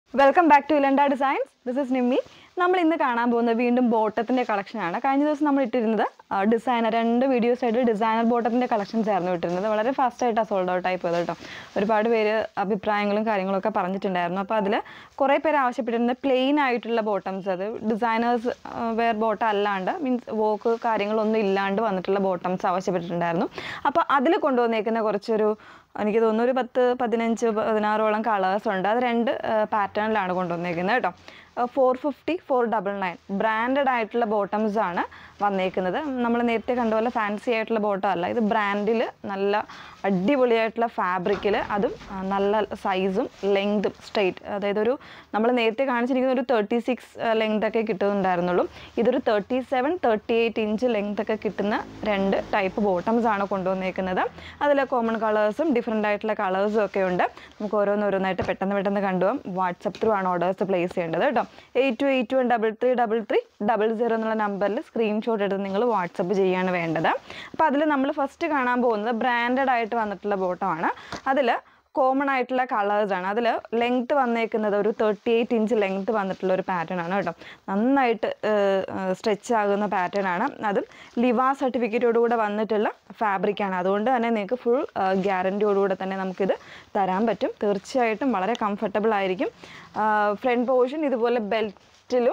welcome back to Ilanda designs this is Nimmi നമ്മൾ ഇന്ന് കാണാൻ പോകുന്നത് വീണ്ടും ബോട്ടത്തിൻ്റെ കളക്ഷനാണ് കഴിഞ്ഞ ദിവസം നമ്മൾ ഇട്ടിരുന്നത് ഡിസൈനർ രണ്ട് വീഡിയോസ് ആയിട്ട് ഡിസൈനർ ബോട്ടത്തിൻ്റെ കളക്ഷൻസ് ആയിരുന്നു ഇട്ടിരുന്നത് വളരെ ഫാസ്റ്റ് ആയിട്ടാണ് സോൾഡ് ഔട്ട് ആയി പോയത് കേട്ടോ ഒരുപാട് പേര് അഭിപ്രായങ്ങളും കാര്യങ്ങളൊക്കെ പറഞ്ഞിട്ടുണ്ടായിരുന്നു അപ്പോൾ അതിൽ കുറേ പേര് ആവശ്യപ്പെട്ടിരുന്നത് പ്ലെയിൻ ആയിട്ടുള്ള ബോട്ടംസ് അത് ഡിസൈനേഴ്സ് വെയർ ബോട്ടം അല്ലാണ്ട് മീൻസ് വോക്ക് കാര്യങ്ങളൊന്നും ഇല്ലാണ്ട് വന്നിട്ടുള്ള ബോട്ടംസ് ആവശ്യപ്പെട്ടിട്ടുണ്ടായിരുന്നു അപ്പോൾ അതിൽ കൊണ്ടുവന്നേക്കുന്ന കുറച്ചൊരു എനിക്ക് തോന്നുന്നു ഒരു പത്ത് പതിനഞ്ച് പതിനാറോളം കളേഴ്സ് ഉണ്ട് അത് രണ്ട് പാറ്റേണിലാണ് കൊണ്ടുവന്നേക്കുന്നത് കേട്ടോ four fifty four double nine branded ആയിട്ടുള്ള ബോട്ടംസ് ആണ് വന്നേക്കുന്നത് നമ്മൾ നേരത്തെ കണ്ട പോലെ ഫാൻസി ആയിട്ടുള്ള ബോട്ടം അല്ല ഇത് ബ്രാൻഡിൽ നല്ല അടിപൊളിയായിട്ടുള്ള ഫാബ്രിക്കിൽ അതും ആ, നല്ല സൈസും ലെങ്തും സ്ട്രെയിറ്റ് അതായത് ഒരു നമ്മൾ നേരത്തെ കാണിച്ചിരിക്കുന്ന ഒരു തേർട്ടി സിക്സ് ലെങ്ത് ഒക്കെ കിട്ടുന്നുണ്ടായിരുന്നുള്ളൂ ഇതൊരു thirty seven thirty eight inch length ഒക്കെ കിട്ടുന്ന രണ്ട് ടൈപ്പ് ബോട്ടംസ് ആണ് കൊണ്ടുവന്നേക്കുന്നത് അതിൽ കോമൺ കളേഴ്സും ഡിഫറെൻ്റ് ആയിട്ടുള്ള കളേഴ്സും ഒക്കെ ഉണ്ട് നമുക്ക് ഓരോന്നോരോന്നായിട്ട് പെട്ടെന്ന് പെട്ടെന്ന് കണ്ടുപോകാം വാട്സപ്പ് ത്രൂ ആണ് ഓർഡേഴ്സ് പ്ലേസ് ചെയ്യേണ്ടത് കേട്ടോ eight two eight one double three double three double zero എന്നുള്ള നമ്പറിൽ സ്ക്രീൻഷോട്ട് എടുത്ത് നിങ്ങൾ വാട്സപ്പ് ചെയ്യാണ് വേണ്ടത് അപ്പോൾ അതിൽ നമ്മൾ ഫസ്റ്റ് കാണാൻ പോകുന്നത് ബ്രാൻഡഡ് ആയിട്ട് വന്നിട്ടുള്ള ബോട്ടമാണ് അതിൽ കോമൺ ആയിട്ടുള്ള കളേഴ്സ് ആണ് അതിൽ ലെങ്ത് വന്നേക്കുന്നത് ഒരു തേർട്ടി എയ്റ്റ് ഇഞ്ച് ലെങ്ത് വന്നിട്ടുള്ള ഒരു പാറ്റേൺ ആണ് കേട്ടോ നന്നായിട്ട് സ്ട്രെച്ച് ആകുന്ന പാറ്റേൺ ആണ് അതും ലിവ സർട്ടിഫിക്കറ്റോടുകൂടെ വന്നിട്ടുള്ള ഫാബ്രിക്കാണ് അതുകൊണ്ട് തന്നെ നിങ്ങൾക്ക് ഫുൾ ഗ്യാരൻറ്റിയോടുകൂടെ തന്നെ നമുക്കിത് തരാൻ പറ്റും തീർച്ചയായിട്ടും വളരെ കംഫർട്ടബിൾ ആയിരിക്കും ഫ്രണ്ട് പോർഷൻ ഇതുപോലെ ബെൽറ്റിലും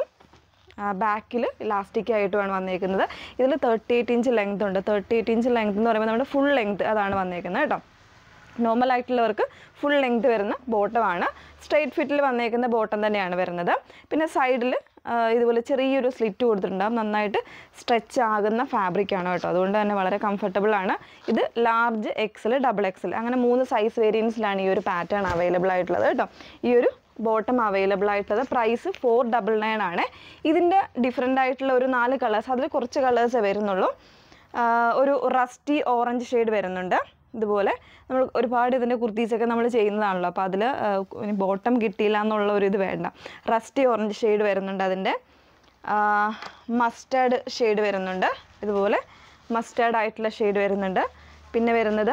ബാക്കിൽ ഇലാസ്റ്റിക് ആയിട്ടുമാണ് വന്നേക്കുന്നത് ഇതിൽ തേർട്ടി എയ്റ്റ് ഇഞ്ച് ലെങ്ത് ഉണ്ട് തേർട്ടി എയ്റ്റ് ഇഞ്ച് ലെങ്ത് എന്ന് പറയുമ്പോൾ നമ്മുടെ ഫുൾ ലെങ്ത് അതാണ് വന്നേക്കുന്നത് കേട്ടോ നോർമൽ ആയിട്ടുള്ളവർക്ക് ഫുൾ ലെങ്ത് വരുന്ന ബോട്ടമാണ് സ്ട്രെയിറ്റ് ഫിറ്റിൽ വന്നേക്കുന്ന ബോട്ടം തന്നെയാണ് വരുന്നത് പിന്നെ സൈഡിൽ ഇതുപോലെ ചെറിയൊരു സ്ലിറ്റ് കൊടുത്തിട്ടുണ്ടാകും നന്നായിട്ട് സ്ട്രെച്ച് ആകുന്ന ഫാബ്രിക്കാണ് കേട്ടോ അതുകൊണ്ട് തന്നെ വളരെ കംഫർട്ടബിൾ ആണ് ഇത് ലാർജ് എക്സൽ ഡബിൾ എക്സൽ അങ്ങനെ മൂന്ന് സൈസ് വേരിയൻസിലാണ് ഈ ഒരു പാറ്റേൺ അവൈലബിൾ ആയിട്ടുള്ളത് കേട്ടോ ഈ ഒരു ബോട്ടം അവൈലബിൾ ആയിട്ടുള്ളത് പ്രൈസ് ഫോർ ഡബിൾ നയൻ ആണ് ഇതിൻ്റെ ഡിഫറെൻ്റ് ആയിട്ടുള്ള ഒരു നാല് കളേഴ്സ് അതിൽ കുറച്ച് കളേഴ്സേ വരുന്നുള്ളൂ ആഹ് ഒരു റസ്റ്റി ഓറഞ്ച് ഷെയ്ഡ് വരുന്നുണ്ട് ഇതുപോലെ നമ്മൾ ഒരുപാട് ഇതിൻ്റെ കുർത്തീസൊക്കെ നമ്മൾ ചെയ്യുന്നതാണല്ലോ അപ്പോൾ അതിൽ ബോട്ടം കിട്ടിയില്ല എന്നുള്ള ഒരു ഇത് വേണ്ട റസ്റ്റി ഓറഞ്ച് ഷെയ്ഡ് വരുന്നുണ്ട് അതിൻ്റെ മസ്റ്റേർഡ് ഷെയ്ഡ് വരുന്നുണ്ട് ഇതുപോലെ മസ്റ്റേർഡ് ആയിട്ടുള്ള ഷെയ്ഡ് വരുന്നുണ്ട് പിന്നെ വരുന്നത്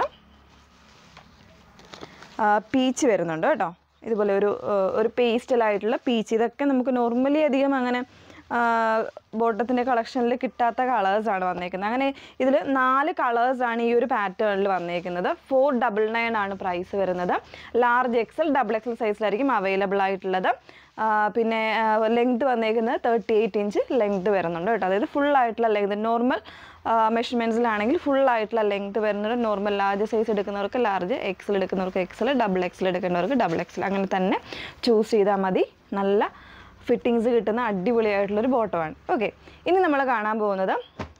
പീച്ച് വരുന്നുണ്ട് കേട്ടോ ഇതുപോലെ ഒരു ആ, ഒരു പേസ്റ്റലായിട്ടുള്ള പീച്ച് ഇതൊക്കെ നമുക്ക് നോർമലി അധികം അങ്ങനെ ബോട്ടത്തിൻ്റെ കളക്ഷനിൽ കിട്ടാത്ത കളേഴ്സാണ് വന്നേക്കുന്നത് അങ്ങനെ ഇതിൽ നാല് കളേഴ്സാണ് ഈ ഒരു പാറ്റേണിൽ വന്നേക്കുന്നത് ഫോർ ഡബിൾ നയൻ ആണ് പ്രൈസ് വരുന്നത് ലാർജ് എക്സൽ ഡബിൾ എക്സൽ സൈസിലായിരിക്കും അവൈലബിൾ ആയിട്ടുള്ളത് ആ, പിന്നെ ലെങ്ത് വന്നേക്കുന്നത് തേർട്ടി എയ്റ്റ് ഇഞ്ച് ലെങ്ത് വരുന്നുണ്ട് കേട്ടോ അതായത് ഫുൾ ആയിട്ടുള്ള ലെങ്ത് നോർമൽ മെഷർമെൻറ്റ്സിലാണെങ്കിൽ ഫുൾ ആയിട്ടുള്ള ലെങ്ത് വരുന്നത് നോർമൽ ലാർജ് സൈസ് എടുക്കുന്നവർക്ക് ലാർജ് എക്സൽ എടുക്കുന്നവർക്ക് എക്സൽ ഡബിൾ എക്സൽ എടുക്കുന്നവർക്ക് ഡബിൾ എക്സൽ അങ്ങനെ തന്നെ ചൂസ് ചെയ്താൽ മതി നല്ല ഫിറ്റിങ്സ് കിട്ടുന്ന അടിപൊളിയായിട്ടുള്ളൊരു ബോട്ടമാണ് ഓക്കെ ഇനി നമ്മൾ കാണാൻ പോകുന്നത്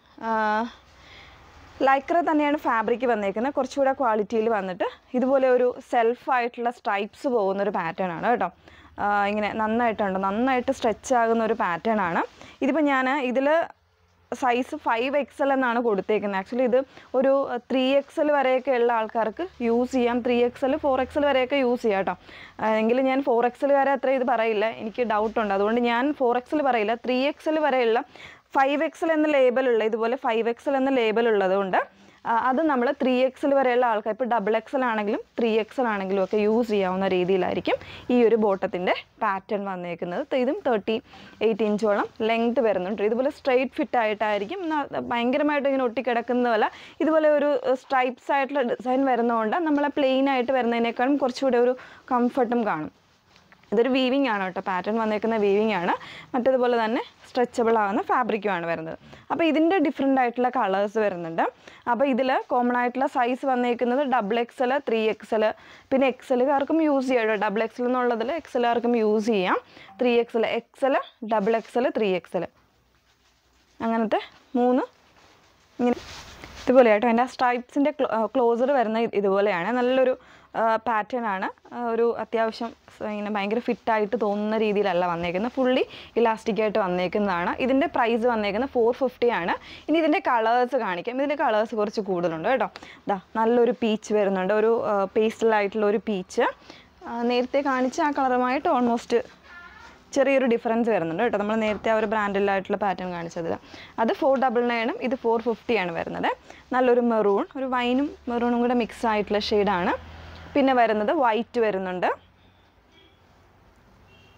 ലൈക്ര തന്നെയാണ് ഫാബ്രിക് വന്നേക്കുന്നത് കുറച്ചുകൂടെ ക്വാളിറ്റിയിൽ വന്നിട്ട് ഇതുപോലെ ഒരു സെൽഫ് ആയിട്ടുള്ള സ്ട്രൈപ്സ് പോകുന്ന ഒരു പാറ്റേൺ ആണ് കേട്ടോ ആ, ഇങ്ങനെ നന്നായിട്ടുണ്ട് നന്നായിട്ട് സ്ട്രെച്ച് ആകുന്ന ഒരു പാറ്റേൺ ആണ് ഇതിപ്പോൾ ഞാൻ ഇതിൽ സൈസ് ഫൈവ് എക്സൽ എന്നാണ് കൊടുത്തേക്കുന്നത് ആക്ച്വലി ഇത് ഒരു ത്രീ എക്സൽ വരെയൊക്കെ ഉള്ള ആൾക്കാർക്ക് യൂസ് ചെയ്യാം ത്രീ എക്സൽ ഫോർ എക്സൽ വരെയൊക്കെ യൂസ് ചെയ്യാം കേട്ടോ എങ്കിലും ഞാൻ ഫോർ എക്സൽ വരെ അത്ര ഇത് പറയില്ല എനിക്ക് ഡൗട്ട് ഉണ്ട് അതുകൊണ്ട് ഞാൻ ഫോർ എക്സൽ പറയില്ല ത്രീ എക്സൽ വരെയുള്ള ഫൈവ് എക്സൽ എന്ന ലേബലുള്ള ഇതുപോലെ ഫൈവ് എക്സൽ എന്ന ലേബൽ ഉള്ളതുകൊണ്ട് ആ, അത് നമ്മൾ ത്രീ എക്സൽ വരെയുള്ള ആൾക്കാർ ഇപ്പോൾ ഡബിൾ എക്സൽ ആണെങ്കിലും ത്രീ എക്സൽ ആണെങ്കിലും ഒക്കെ യൂസ് ചെയ്യാവുന്ന രീതിയിലായിരിക്കും ഈ ഒരു ബോട്ടത്തിൻ്റെ പാറ്റേൺ വന്നേക്കുന്നത് ഇതും തേർട്ടി എയ്റ്റ് ഇഞ്ചോളം ലെങ്ത് വരുന്നുണ്ട് ഇതുപോലെ സ്ട്രെയിറ്റ് ഫിറ്റ് ആയിട്ടായിരിക്കും ന- ഭയങ്കരമായിട്ട് ഇങ്ങനെ ഒട്ടിക്കിടക്കുന്നതല്ല ഇതുപോലെ ഒരു സ്ട്രൈപ്സ് ആയിട്ടുള്ള ഡിസൈൻ വരുന്നതുകൊണ്ട് നമ്മളെ പ്ലെയിൻ ആയിട്ട് വരുന്നതിനേക്കാളും കുറച്ചുകൂടെ ഒരു കംഫർട്ടും കാണും ഇതൊരു വീവിങ് ആണ് കേട്ടോ പാറ്റേൺ വന്നേക്കുന്ന വീവിങ് ആണ് മറ്റേതുപോലെ തന്നെ സ്ട്രെച്ചബിൾ ആവുന്ന ഫാബ്രിക്കുമാണ് വരുന്നത് അപ്പോൾ ഇതിൻ്റെ ഡിഫറെൻ്റ് ആയിട്ടുള്ള കളേഴ്സ് വരുന്നുണ്ട് അപ്പോൾ ഇതിൽ കോമൺ ആയിട്ടുള്ള സൈസ് വന്നേക്കുന്നത് ഡബിൾ എക്സൽ ത്രീ എക്സൽ പിന്നെ എക്സലുകാർക്കും യൂസ് ചെയ്യാം കേട്ടോ ഡബിൾ എക്സൽ എന്നുള്ളതിൽ എക്സലുകാർക്കും യൂസ് ചെയ്യാം three XL XL double XL three XL അങ്ങനത്തെ മൂന്ന് ഇങ്ങനെ ഇതുപോലെ കേട്ടോ എൻ്റെ സ്ട്രൈപ്സിൻ്റെ ക്ലോസർ വരുന്ന ഇത് ഇതുപോലെയാണ് നല്ലൊരു പാറ്റേൺ ആണ് ആ, ഒരു അത്യാവശ്യം സ- ഇങ്ങനെ ഭയങ്കര ഫിറ്റായിട്ട് തോന്നുന്ന രീതിയിലല്ല വന്നേക്കുന്നത് ഫുള്ളി ഇലാസ്റ്റിക് ആയിട്ട് വന്നേക്കുന്നതാണ് ഇതിൻ്റെ പ്രൈസ് വന്നേക്കുന്നത് ഫോർ ഫിഫ്റ്റി ആണ് ഇനി ഇതിൻ്റെ കളേഴ്സ് കാണിക്കാം ഇതിൻ്റെ കളേഴ്സ് കുറച്ച് കൂടുതലുണ്ട് കേട്ടോ ദാ നല്ലൊരു പീച്ച് വരുന്നുണ്ട് ഒരു പേസ്റ്റലായിട്ടുള്ള ഒരു പീച്ച് നേരത്തെ കാണിച്ച ആ കളറുമായിട്ട് ഓൾമോസ്റ്റ് ചെറിയൊരു ഡിഫറൻസ് വരുന്നുണ്ട് കേട്ടോ നമ്മൾ നേരത്തെ ആ ഒരു ബ്രാൻഡിലായിട്ടുള്ള പാറ്റേൺ കാണിച്ചത് അത് ഫോർ ഡബിൾ നയനും ഇത് ഫോർ ഫിഫ്റ്റിയാണ് വരുന്നത് നല്ലൊരു മെറൂൺ ഒരു വൈനും മെറൂണും കൂടെ മിക്സ് ആയിട്ടുള്ള ഷെയ്ഡാണ് പിന്നെ വരുന്നത് വൈറ്റ് വരുന്നുണ്ട്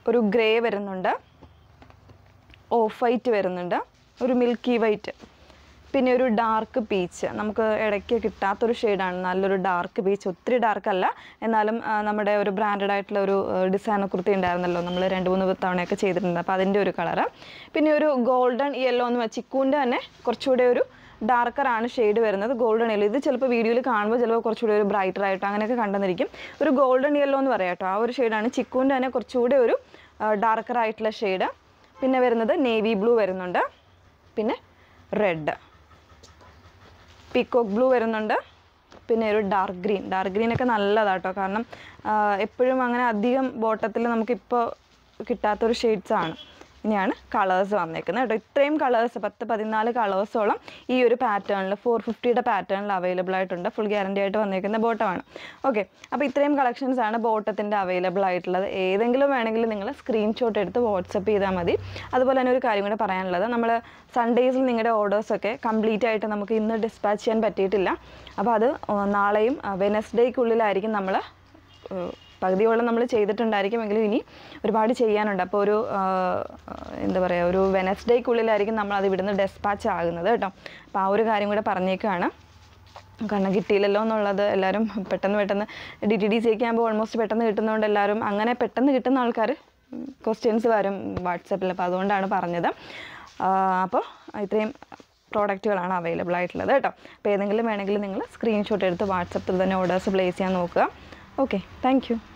ഒരു ഗ്രേ വരുന്നുണ്ട് ഓഫ് വൈറ്റ് വരുന്നുണ്ട് ഒരു മിൽക്കി വൈറ്റ് പിന്നെ ഒരു ഡാർക്ക് പീച്ച് നമുക്ക് ഇടയ്ക്ക് കിട്ടാത്തൊരു ഷെയ്ഡാണ് നല്ലൊരു ഡാർക്ക് പീച്ച് ഒത്തിരി ഡാർക്ക് അല്ല എന്നാലും ആ, നമ്മുടെ ഒരു ബ്രാൻഡഡ് ആയിട്ടുള്ള ഒരു ഡിസൈനർ കുർത്തി ഉണ്ടായിരുന്നല്ലോ നമ്മൾ രണ്ട് മൂന്ന് തവണയൊക്കെ ചെയ്തിട്ടുണ്ട് അപ്പോൾ അതിൻ്റെ ഒരു കളറ് പിന്നെ ഒരു ഗോൾഡൻ യെല്ലോ എന്ന് വെച്ചാൽ ചിക്കൂൻ്റെ തന്നെ കുറച്ചുകൂടെ ഒരു ഡാർക്കർ ആണ് ഷെയ്ഡ് വരുന്നത് ഗോൾഡൻ യെല്ലോ ഇത് ചിലപ്പോൾ വീഡിയോയിൽ കാണുമ്പോൾ ചിലപ്പോൾ കുറച്ചുകൂടി ഒരു ബ്രൈറ്റർ ആയിട്ടോ അങ്ങനെയൊക്കെ കണ്ടെന്നിരിക്കും ഒരു ഗോൾഡൻ യെല്ലോ എന്ന് പറയാം കേട്ടോ ആ ഒരു ഷെയ്ഡാണ് ചിക്കൂൻ്റെ തന്നെ കുറച്ചുകൂടെ ഒരു ഡാർക്കർ ആയിട്ടുള്ള ഷെയ്ഡ് പിന്നെ വരുന്നത് നേവി ബ്ലൂ വരുന്നുണ്ട് പിന്നെ റെഡ് പീക്കോക്ക് ബ്ലൂ വരുന്നുണ്ട് പിന്നെ ഒരു ഡാർക്ക് ഗ്രീൻ ഡാർക്ക് ഗ്രീൻ ഒക്കെ നല്ലതാട്ടോ കാരണം എപ്പോഴും അങ്ങനെ അധികം ബോട്ടത്തിൽ നമുക്കിപ്പോൾ കിട്ടാത്തൊരു ഷെയ്ഡ്സ് ആണ് ഇനിയാണ് കളേഴ്സ് വന്നേക്കുന്നത് കേട്ടോ ഇത്രയും കളേഴ്സ് പത്ത് പതിനാല് കളേഴ്സോളം ഈ ഒരു പാറ്റേണിൽ ഫോർ ഫിഫ്റ്റിയുടെ പാറ്റേണിൽ അവൈലബിൾ ആയിട്ടുണ്ട് ഫുൾ ഗ്യാരണ്ടി ആയിട്ട് വന്നേക്കുന്ന ബോട്ടമാണ് ഓക്കെ അപ്പോൾ ഇത്രയും കളക്ഷൻസ് ആണ് ബോട്ടത്തിൻ്റെ അവൈലബിൾ ആയിട്ടുള്ളത് ഏതെങ്കിലും വേണമെങ്കിൽ നിങ്ങൾ സ്ക്രീൻഷോട്ട് എടുത്ത് വാട്സപ്പ് ചെയ്താൽ മതി അതുപോലെ തന്നെ ഒരു കാര്യം കൂടെ പറയാനുള്ളത് നമ്മൾ സൺഡേസിൽ നിങ്ങളുടെ ഓർഡേഴ്സൊക്കെ കംപ്ലീറ്റ് ആയിട്ട് നമുക്ക് ഇന്ന് ഡിസ്പാച്ച് ചെയ്യാൻ പറ്റിയിട്ടില്ല അപ്പോൾ അത് നാളെയും വെനസ്ഡേക്കുള്ളിലായിരിക്കും നമ്മൾ പകുതിയോളം നമ്മൾ ചെയ്തിട്ടുണ്ടായിരിക്കും എങ്കിലും ഇനി ഒരുപാട് ചെയ്യാനുണ്ട് അപ്പോൾ ഒരു ആ, എന്താ പറയുക ഒരു വെനസ്ഡേക്കുള്ളിലായിരിക്കും നമ്മൾ അത് ഇവിടുന്ന് ഡെസ്പാച്ച് ആകുന്നത് കേട്ടോ അപ്പോൾ ആ ഒരു കാര്യം കൂടെ പറഞ്ഞേക്കാണ് കാരണം കിട്ടിയില്ലല്ലോ എന്നുള്ളത് എല്ലാവരും പെട്ടെന്ന് പെട്ടെന്ന് ഡി ടി ഡി സി ഒക്കെ ആകുമ്പോൾ ഓൾമോസ്റ്റ് പെട്ടെന്ന് കിട്ടുന്നതുകൊണ്ട് എല്ലാവരും അങ്ങനെ പെട്ടെന്ന് കിട്ടുന്ന ആൾക്കാർ ക്വസ്റ്റ്യൻസ് വരും വാട്സപ്പിൽ അപ്പോൾ അതുകൊണ്ടാണ് പറഞ്ഞത് ആ, അപ്പോൾ ഇത്രയും പ്രോഡക്റ്റുകളാണ് അവൈലബിൾ ആയിട്ടുള്ളത് കേട്ടോ അപ്പോൾ ഏതെങ്കിലും വേണമെങ്കിൽ നിങ്ങൾ സ്ക്രീൻഷോട്ട് എടുത്ത് വാട്സപ്പിൽ തന്നെ ഓർഡേഴ്സ് പ്ലേസ് ചെയ്യാൻ നോക്കുക ഓക്കെ താങ്ക് യു